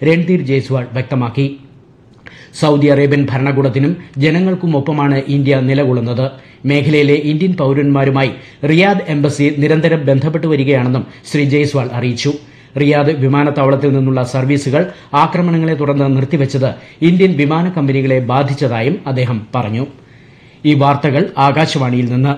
രൺധീർ ജയ്സ്വാൾ വ്യക്തമാക്കി Saudi Arabian ഭരണകൂടത്തിനും ജനങ്ങൾക്കുമൊപ്പമാണ് ഇന്ത്യ നിലകൊള്ളുന്നത് മേഖലയിലെ ഇന്ത്യൻ പൌരന്മാരുമായി റിയാദ് എംബസി നിരന്തരം ബന്ധപ്പെട്ടു വരികയാണെന്നും ശ്രീ ജയ്സ്വാൾ അറിയിച്ചു റിയാദ് വിമാനത്താവളത്തിൽ നിന്നുള്ള സർവീസുകൾ ആക്രമണങ്ങളെ തുടർന്ന് നിർത്തിവച്ചത് ഇന്ത്യൻ വിമാന കമ്പനികളെ ബാധിച്ചതായും അദ്ദേഹം പറഞ്ഞു ഈ വാർത്തകൾ ആകാശവാണിയിൽ നിന്ന്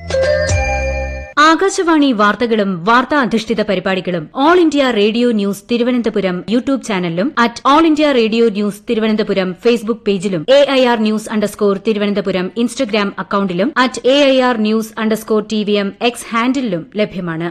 ആകാശവാണി വാർത്തകളും വാർത്താ അധിഷ്ഠിത പരിപാടികളും All India Radio news Thiruvananthapuram YouTube ചാനലിലും at All India Radio news Thiruvananthapuram Facebook പേജിലും A I R news underscore Thiruvananthapuram Instagram അക്കൌണ്ടിലും at A I R news underscore T V M X ഹാൻഡിലും ലഭ്യമാണ്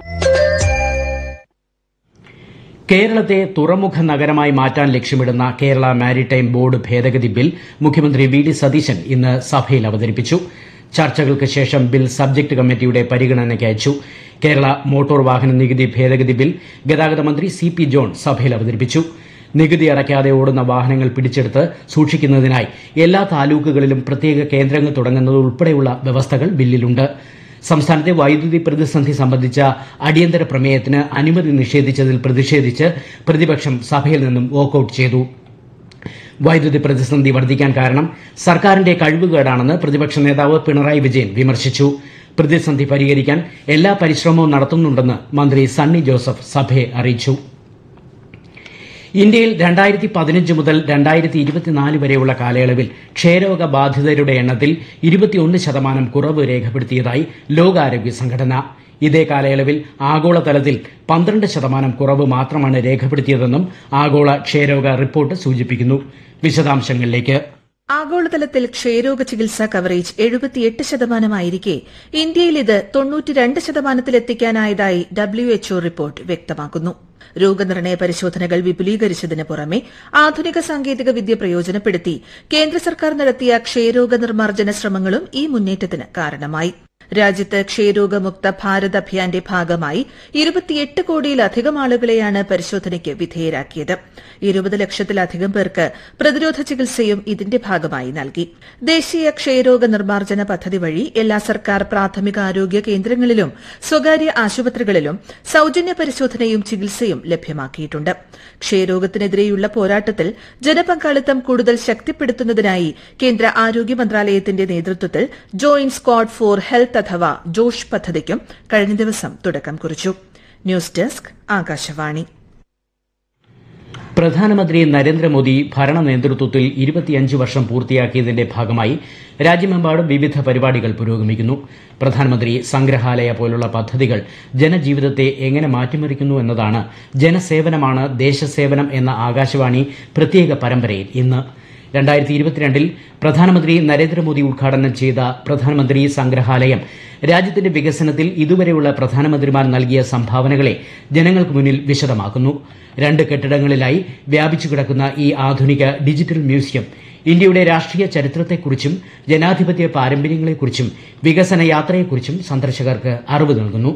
കേരളത്തെ തുറമുഖ നഗരമായി മാറ്റാൻ ലക്ഷ്യമിടുന്ന കേരള മാരിടൈം ബോർഡ് ഭേദഗതി ബിൽ മുഖ്യമന്ത്രി വി ഡി സതീശൻ ഇന്ന് സഭയിൽ അവതരിപ്പിച്ചു ചർച്ചകൾക്ക് ശേഷം ബിൽ സബ്ജക്ട് കമ്മിറ്റിയുടെ പരിഗണനയ്ക്ക് അയച്ചു കേരള മോട്ടോർ വാഹന നികുതി ഭേദഗതി ബിൽ ഗതാഗത മന്ത്രി സി പി ജോൺ സഭയിൽ അവതരിപ്പിച്ചു നികുതി അടയ്ക്കാതെ ഓടുന്ന വാഹനങ്ങൾ പിടിച്ചെടുത്ത് സൂക്ഷിക്കുന്നതിനായി എല്ലാ താലൂക്കുകളിലും പ്രത്യേക കേന്ദ്രങ്ങൾ തുടങ്ങുന്നത് ഉൾപ്പെടെയുള്ള വ്യവസ്ഥകൾ ബില്ലിലുണ്ട് സംസ്ഥാനത്തെ വൈദ്യുതി പ്രതിസന്ധി സംബന്ധിച്ച അടിയന്തര പ്രമേയത്തിന് അനുമതി നിഷേധിച്ചതിൽ പ്രതിഷേധിച്ച് പ്രതിപക്ഷം സഭയിൽ നിന്നും വാക്കൌട്ട് ചെയ്തു വൈദ്യുതി പ്രതിസന്ധി വർദ്ധിക്കാൻ കാരണം സർക്കാരിന്റെ കഴിവുകേടാണെന്ന് പ്രതിപക്ഷ നേതാവ് പിണറായി വിജയൻ വിമർശിച്ചു പ്രതിസന്ധി പരിഹരിക്കാൻ എല്ലാ പരിശ്രമവും നടത്തുന്നുണ്ടെന്ന് മന്ത്രി സണ്ണി ജോസഫ് സഭയെ അറിയിച്ചു ഇന്ത്യയിൽ രണ്ടായിരത്തി പതിനഞ്ച് മുതൽ രണ്ടായിരത്തി ഇരുപത്തിനാല് വരെയുള്ള കാലയളവിൽ ക്ഷയരോഗ ബാധിതരുടെ എണ്ണത്തിൽ ഇരുപത്തിയൊന്ന് ശതമാനം കുറവ് രേഖപ്പെടുത്തിയതായി ലോകാരോഗ്യ സംഘടന ഇതേ കാലയളവിൽ ആഗോളതലത്തിൽ പന്ത്രണ്ട് ശതമാനം കുറവ് മാത്രമാണ് രേഖപ്പെടുത്തിയതെന്നും ആഗോള ക്ഷയരോഗ റിപ്പോർട്ട് സൂചിപ്പിക്കുന്നു വിശദാംശങ്ങളിലേക്ക് ആഗോളതലത്തിൽ ക്ഷയരോഗ ചികിത്സാ കവറേജ് എഴുപത്തിയെട്ട് ശതമാനമായിരിക്കെ ഇന്ത്യയിൽ ഇത് തൊണ്ണൂറ്റിരണ്ട് ശതമാനത്തിലെത്തിക്കാനായതായി ഡബ്ല്യുഎച്ച്ഒ റിപ്പോർട്ട് വ്യക്തമാക്കുന്നു രോഗനിർണയ പരിശോധനകൾ വിപുലീകരിച്ചതിന് പുറമെ ആധുനിക സാങ്കേതിക വിദ്യ പ്രയോജനപ്പെടുത്തി കേന്ദ്ര സർക്കാർ നടത്തിയ ക്ഷയരോഗ നിർമ്മാർജ്ജന ശ്രമങ്ങളും ഈ മുന്നേറ്റത്തിന് കാരണമായി രാജ്യത്ത് ക്ഷയരോഗമുക്ത ഭാരത് അഭിയാന്റെ ഭാഗമായി ഇരുപത്തിയെട്ട് കോടിയിലധികം ആളുകളെയാണ് പരിശോധനയ്ക്ക് വിധേയരാക്കിയത് ഇരുപത് ലക്ഷത്തിലധികം പേർക്ക് പ്രതിരോധ ചികിത്സയും ഇതിന്റെ ഭാഗമായി നൽകി ദേശീയ ക്ഷയരോഗ നിർമ്മാർജ്ജന പദ്ധതി വഴി എല്ലാ സർക്കാർ പ്രാഥമിക ആരോഗ്യ കേന്ദ്രങ്ങളിലും സ്വകാര്യ ആശുപത്രികളിലും സൌജന്യ പരിശോധനയും ചികിത്സയും ലഭ്യമാക്കിയിട്ടുണ്ട് ക്ഷയരോഗത്തിനെതിരെയുള്ള പോരാട്ടത്തിൽ ജനപങ്കാളിത്തം കൂടുതൽ ശക്തിപ്പെടുത്തുന്നതിനായി കേന്ദ്ര ആരോഗ്യ മന്ത്രാലയത്തിന്റെ നേതൃത്വത്തിൽ ജോയിന്റ് സ്ക്വാഡ് ഫോർ ഹെൽത്ത് അഥവാ ജോഷ് പദ്ധതിക്കും കഴിഞ്ഞ ദിവസം തുടക്കം കുറിച്ചു ന്യൂസ് ഡെസ്ക് ആകാശവാണി പ്രധാനമന്ത്രി നരേന്ദ്രമോദി ഭരണ നേതൃത്വത്തിൽ ഇരുപത്തിയഞ്ച് വർഷം പൂർത്തിയാക്കിയതിന്റെ ഭാഗമായി രാജ്യമെമ്പാടും വിവിധ പരിപാടികൾ പുരോഗമിക്കുന്നു പ്രധാനമന്ത്രി സംഗ്രഹാലയ പോലുള്ള പദ്ധതികൾ ജനജീവിതത്തെ എങ്ങനെ മാറ്റിമറിക്കുന്നു എന്നതാണ് ജനസേവനമാണ് ദേശസേവനം എന്ന ആകാശവാണി പ്രത്യേക പരമ്പരയിൽ ഇന്ന് രണ്ടായിരത്തി ഇരുപത്തിരണ്ടിൽ പ്രധാനമന്ത്രി നരേന്ദ്രമോദി ഉദ്ഘാടനം ചെയ്ത പ്രധാനമന്ത്രി സംഗ്രഹാലയം രാജ്യത്തിന്റെ വികസനത്തിൽ ഇതുവരെയുള്ള പ്രധാനമന്ത്രിമാർ നൽകിയ സംഭാവനകളെ ജനങ്ങൾക്ക് മുന്നിൽ വിശദമാക്കുന്നു രണ്ട് കെട്ടിടങ്ങളിലായി വ്യാപിച്ചു കിടക്കുന്ന ഈ ആധുനിക ഡിജിറ്റൽ മ്യൂസിയം ഇന്ത്യയുടെ രാഷ്ട്രീയ ചരിത്രത്തെക്കുറിച്ചും ജനാധിപത്യ പാരമ്പര്യങ്ങളെക്കുറിച്ചും വികസന യാത്രയെക്കുറിച്ചും സന്ദർശകർക്ക് അറിവ് നൽകുന്നു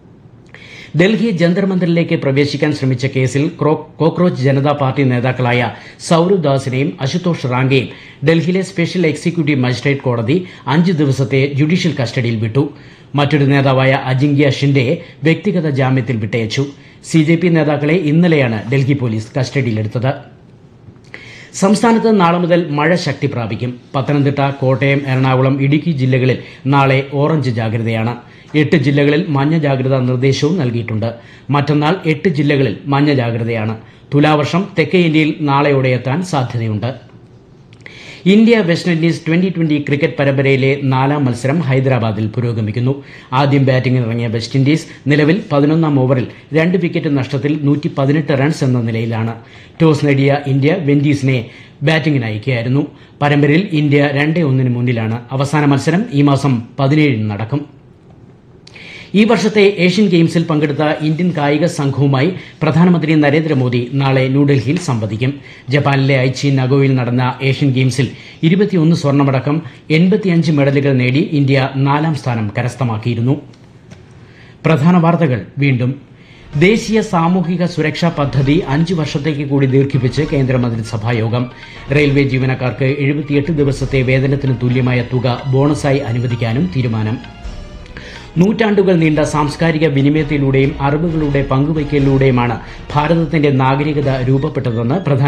ഡൽഹി ജന്തർ മന്ദിറിലേക്ക് പ്രവേശിക്കാൻ ശ്രമിച്ച കേസിൽ കോക്രോച്ച് ജനതാ പാർട്ടി നേതാക്കളായ സൌരവ് ദാസിനെയും അശുതോഷ് റാങ്കയെയും ഡൽഹിയിലെ സ്പെഷ്യൽ എക്സിക്യൂട്ടീവ് മജിസ്ട്രേറ്റ് കോടതി അഞ്ച് ദിവസത്തെ ജുഡീഷ്യൽ കസ്റ്റഡിയിൽ വിട്ടു മറ്റൊരു നേതാവായ അജിങ്ക്യ ഷിൻഡെയെ വ്യക്തിഗത ജാമ്യത്തിൽ വിട്ടയച്ചു സി ജെ പി നേതാക്കളെ ഇന്നലെയാണ് ഡൽഹി പോലീസ് കസ്റ്റഡിയിലെടുത്തത് സംസ്ഥാനത്ത് നാളെ മുതൽ മഴ ശക്തി പ്രാപിക്കും പത്തനംതിട്ട കോട്ടയം എറണാകുളം ഇടുക്കി ജില്ലകളിൽ നാളെ ഓറഞ്ച് ജാഗ്രതയാണ് എട്ട് ജില്ലകളിൽ മഞ്ഞ ജാഗ്രതാ നിർദ്ദേശവും നൽകിയിട്ടുണ്ട് മറ്റന്നാൾ എട്ട് ജില്ലകളിൽ മഞ്ഞ ജാഗ്രതയാണ് തുലാവർഷം തെക്കേ ഇന്ത്യയിൽ നാളെയോടെ എത്താൻ സാധ്യതയുണ്ട് India West Indies twenty twenty cricket പരമ്പരയിലെ നാലാം മത്സരം ഹൈദരാബാദിൽ പുരോഗമിക്കുന്നു ആദ്യം ബാറ്റിംഗിനിറങ്ങിയ വെസ്റ്റ് ഇൻഡീസ് നിലവിൽ പതിനൊന്നാം ഓവറിൽ രണ്ട് വിക്കറ്റ് നഷ്ടത്തിൽ നൂറ്റി പതിനെട്ട് റൺസ് എന്ന നിലയിലാണ് ടോസ് നേടിയ ഇന്ത്യ വെൻഡീസിനെ ബാറ്റിംഗിന് അയക്കുകയായിരുന്നു പരമ്പരയിൽ ഇന്ത്യ രണ്ടേ ഒന്നിന് മുന്നിലാണ് അവസാന മത്സരം ഈ മാസം പതിനേഴിന് നടക്കും ഈ വർഷത്തെ ഏഷ്യൻ ഗെയിംസിൽ പങ്കെടുത്ത ഇന്ത്യൻ കായിക സംഘവുമായി പ്രധാനമന്ത്രി നരേന്ദ്രമോദി നാളെ ന്യൂഡൽഹിയിൽ സംവദിക്കും ജപ്പാനിലെ ഐച്ചി നഗോയിൽ നടന്ന ഏഷ്യൻ ഗെയിംസിൽ ഇരുപത്തിയൊന്ന് സ്വർണമടക്കം എൺപത്തിയഞ്ച് മെഡലുകൾ നേടി ഇന്ത്യ നാലാം സ്ഥാനം കരസ്ഥമാക്കിയിരുന്നു പ്രധാന വാർത്തകൾ വീണ്ടും ദേശീയ സാമൂഹിക സുരക്ഷാ പദ്ധതി അഞ്ച് വർഷത്തേക്ക് കൂടി ദീർഘിപ്പിച്ച് കേന്ദ്രമന്ത്രിസഭാ യോഗം റെയിൽവേ ജീവനക്കാർക്ക് എഴുപത്തിയെട്ട് ദിവസത്തെ വേതനത്തിന് തുല്യമായ തുക ബോണസായി അനുവദിക്കാനും തീരുമാനം നൂറ്റാണ്ടുകൾ നീണ്ട സാംസ്കാരിക വിനിമയത്തിലൂടെയും അറിവുകളുടെ പങ്കുവയ്ക്കലിലൂടെയുമാണ് ഭാരതത്തിന്റെ നാഗരികത രൂപപ്പെട്ടതെന്ന് പ്രധാന